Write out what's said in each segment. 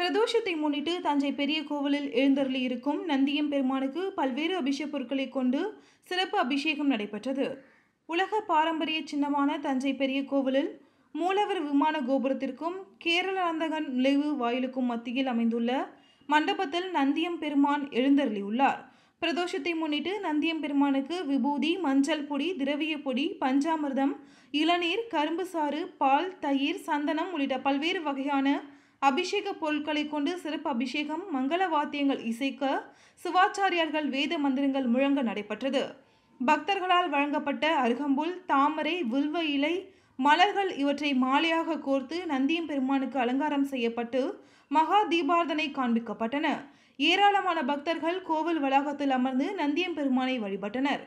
பிரதோஷத்தை முன்னிட்டு தஞ்சை பெரிய கோவிலில் எழுந்தருளி இருக்கும் நந்தியம் பெருமானுக்கு பல்வேறு அபிஷேக பொருட்களை கொண்டு சிறப்பு அபிஷேகம் நடைபெற்றது உலக பாரம்பரிய சின்னமான தஞ்சை பெரிய கோவிலில் மூலவர் விமான கோபுரத்திற்கும் கேரளாந்தகன் நுழைவு வாயிலுக்கும் மத்தியில் அமைந்துள்ள மண்டபத்தில் நந்தியம் பெருமான் எழுந்தருளியுள்ளார் பிரதோஷத்தை முன்னிட்டு நந்தியம் பெருமானுக்கு விபூதி மஞ்சள் பொடி திரவிய பொடி பஞ்சாமிர்தம் இளநீர் கரும்பு சாறு பால் தயிர் சந்தனம் உள்ளிட்ட பல்வேறு வகையான அபிஷேக பொருட்களை கொண்டு சிறப்பு அபிஷேகம் மங்கள வாத்தியங்கள் இசைக்க சிவாச்சாரியார்கள் வேத மந்திரங்கள் முழங்க நடைபெற்றது பக்தர்களால் வழங்கப்பட்ட அருகம்புல் தாமரை வில்வ இலை மலர்கள் இவற்றை மாலையாக கோர்த்து நந்தியம் பெருமானுக்கு அலங்காரம் செய்யப்பட்டு மகா தீபார்த்தனை காண்பிக்கப்பட்டன ஏராளமான பக்தர்கள் கோவில் வளாகத்தில் அமர்ந்து நந்தியம் பெருமானை வழிபட்டனர்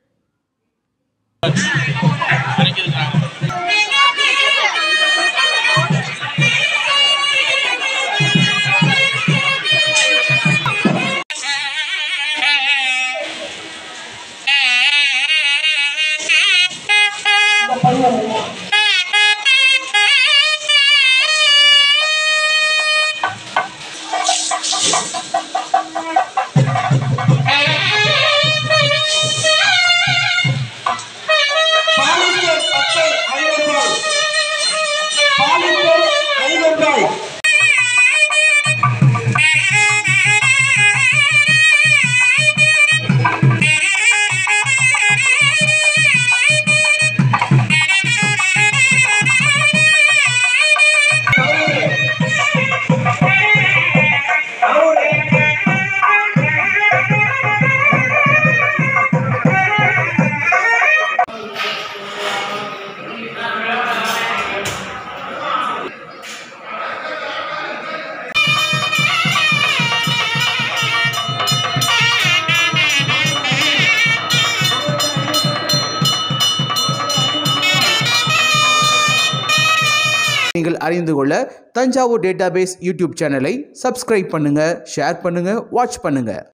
பாலித்தர் பத்தை ஐநூறு ரூபாய் பாலித்தர் ஐநூறு ரூபாய் நீங்கள் அறிந்து கொள்ள தஞ்சாவூர் டேட்டாபேஸ் யூடியூப் சேனலை சப்ஸ்கிரைப் பண்ணுங்க ஷேர் பண்ணுங்க வாட்ச் பண்ணுங்க